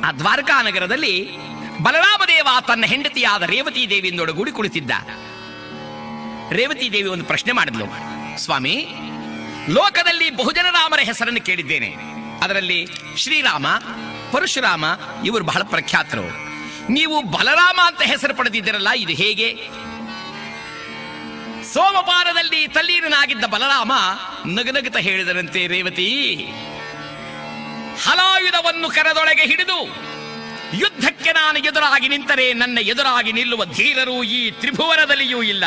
ಆ ದ್ವಾರಕಾ ನಗರದಲ್ಲಿ ಬಲರಾಮದೇವ ತನ್ನ ಹೆಂಡತಿಯಾದ ರೇವತಿ ದೇವಿಯಿಂದೊಡಗೂಡಿ ಕುಳಿತಿದ್ದ ರೇವತಿ ದೇವಿ ಒಂದು ಪ್ರಶ್ನೆ ಮಾಡಿದ್ಲು ಸ್ವಾಮಿ ಲೋಕದಲ್ಲಿ ಬಹುಜನ ರಾಮರ ಹೆಸರನ್ನು ಕೇಳಿದ್ದೇನೆ ಅದರಲ್ಲಿ ಶ್ರೀರಾಮ ಪರಶುರಾಮ ಇವರು ಬಹಳ ಪ್ರಖ್ಯಾತರು ನೀವು ಬಲರಾಮ ಅಂತ ಹೆಸರು ಪಡೆದಿದ್ದೀರಲ್ಲ ಇದು ಹೇಗೆ ಸೋಮಪಾನದಲ್ಲಿ ತಲ್ಲೀರನಾಗಿದ್ದ ಬಲರಾಮ ನಗನಗುತ್ತ ಹೇಳಿದರಂತೆ ರೇವತಿ ಹಲಾಯುಧವನ್ನು ಕರದೊಳಗೆ ಹಿಡಿದು ಯುದ್ಧಕ್ಕೆ ನಾನು ಎದುರಾಗಿ ನಿಂತರೆ ನನ್ನ ಎದುರಾಗಿ ನಿಲ್ಲುವ ಧೀರರು ಈ ತ್ರಿಭುವನದಲ್ಲಿಯೂ ಇಲ್ಲ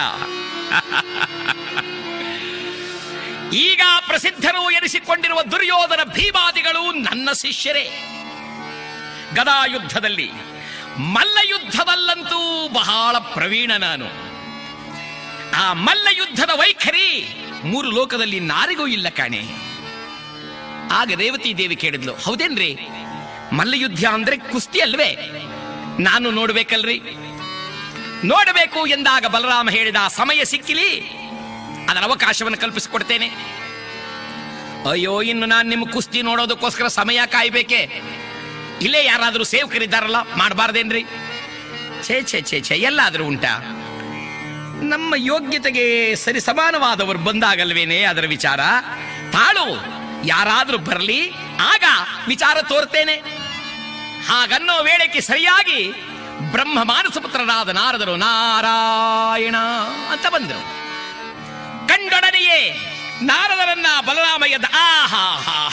ಈಗ ಪ್ರಸಿದ್ಧರು ಎನಿಸಿಕೊಂಡಿರುವ ದುರ್ಯೋಧನ ಭೀಮಾದಿಗಳು ನನ್ನ ಶಿಷ್ಯರೇ ಗದಾ ಯುದ್ಧದಲ್ಲಿ ಮಲ್ಲ ಯುದ್ಧದಲ್ಲಂತೂ ಬಹಳ ಪ್ರವೀಣ ನಾನು ಆ ಮಲ್ಲ ಯುದ್ಧದ ವೈಖರಿ ಮೂರು ಲೋಕದಲ್ಲಿ ನಾರಿಗೂ ಇಲ್ಲ ಕಾಣೆ ಆಗ ರೇವತಿ ದೇವಿ ಕೇಳಿದ್ಲು ಹೌದೇನ್ರಿ ಮಲ್ಲಯುದ್ಧ ಅಂದ್ರೆ ಕುಸ್ತಿ ಅಲ್ವೇ ನಾನು ನೋಡ್ಬೇಕಲ್ರಿ ನೋಡಬೇಕು ಎಂದಾಗ ಬಲರಾಮ ಹೇಳಿದ ಸಮಯ ಸಿಕ್ಕಿಲಿ ಅದರ ಅವಕಾಶವನ್ನು ಕಲ್ಪಿಸಿಕೊಡ್ತೇನೆ ಅಯ್ಯೋ ಇನ್ನು ನಾನು ನಿಮ್ಮ ಕುಸ್ತಿ ನೋಡೋದಕ್ಕೋಸ್ಕರ ಸಮಯ ಕಾಯ್ಬೇಕೆ ಇಲ್ಲೇ ಯಾರಾದರೂ ಸೇವಕರಿದ್ದಾರಲ್ಲ ಮಾಡಬಾರ್ದೇನ್ರಿ ಛೇ ಛೇ ಛೇ ಛೇ ಎಲ್ಲಾದರೂ ಉಂಟಾ ನಮ್ಮ ಯೋಗ್ಯತೆಗೆ ಸರಿ ಸಮಾನವಾದವರು ಬಂದಾಗಲ್ವೇನೆ ಅದರ ವಿಚಾರ ತಾಳು ಯಾರಾದ್ರೂ ಬರಲಿ ಆಗ ವಿಚಾರ ತೋರ್ತೇನೆ ಹಾಗನ್ನೋ ವೇಳೆಗೆ ಸರಿಯಾಗಿ ಬ್ರಹ್ಮ ಮಾನಸಪುತ್ರರಾದ ನಾರದರು ನಾರಾಯಣ ಅಂತ ಬಂದರು ಕಂಡೊಡನೆಯೇ ನಾರದರನ್ನ ಬಲರಾಮ ಎದ್ದ ಆಹಾ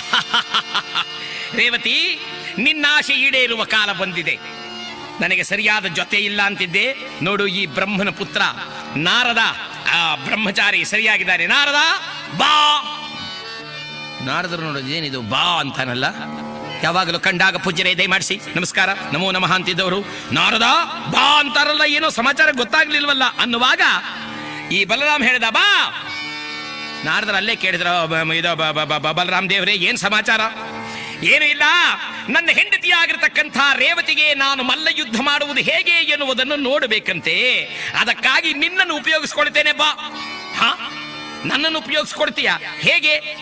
ರೇವತಿ ನಿನ್ನಾಶೆ ಈಡೇರುವ ಕಾಲ ಬಂದಿದೆ ನನಗೆ ಸರಿಯಾದ ಜೊತೆ ಇಲ್ಲ ಅಂತಿದ್ದೆ ನೋಡು ಈ ಬ್ರಹ್ಮನ ಪುತ್ರ ನಾರದ ಆ ಬ್ರಹ್ಮಚಾರಿ ಸರಿಯಾಗಿದ್ದಾನೆ ನಾರದ ಬಾ ನಾರದರು ನೋಡೋದು ಏನಿದು ಬಾ ಅಂತಾನಲ್ಲ ಯಾವಾಗಲೂ ಕಂಡಾಗ ಪೂಜ್ಯರೇ ದಯಮಾಡಿಸಿ ನಮಸ್ಕಾರ ನಮೋ ನಮಃ ಅಂತಿದ್ದವರು ನಾರದ ಬಾ ಅಂತಾರಲ್ಲ ಏನೋ ಸಮಾಚಾರ ಗೊತ್ತಾಗ್ಲಿಲ್ವಲ್ಲ ಅನ್ನುವಾಗ ಈ ಬಲರಾಮ್ ಹೇಳಿದ ಬಾ ನಾರದರು ಅಲ್ಲೇ ಕೇಳಿದ್ರ ಇದು ಬ- ಬ- ಬ- ಬಲರಾಮ್ ದೇವರೇ ಏನ್ ಸಮಾಚಾರ ಏನು ಇಲ್ಲ ನನ್ನ ಹೆಂಡತಿಯಾಗಿರ್ತಕ್ಕಂಥ ರೇವತಿಗೆ ನಾನು ಮಲ್ಲ ಯುದ್ಧ ಮಾಡುವುದು ಹೇಗೆ ಎನ್ನುವುದನ್ನು ನೋಡಬೇಕಂತೆ ಅದಕ್ಕಾಗಿ ನಿನ್ನನ್ನು ಉಪಯೋಗಿಸ್ಕೊಳ್ತೇನೆ ಬಾ ಹಾ ನನ್ನನ್ನು ಉಪಯೋಗಿಸ್ಕೊಳ್ತೀಯ ಹೇಗೆ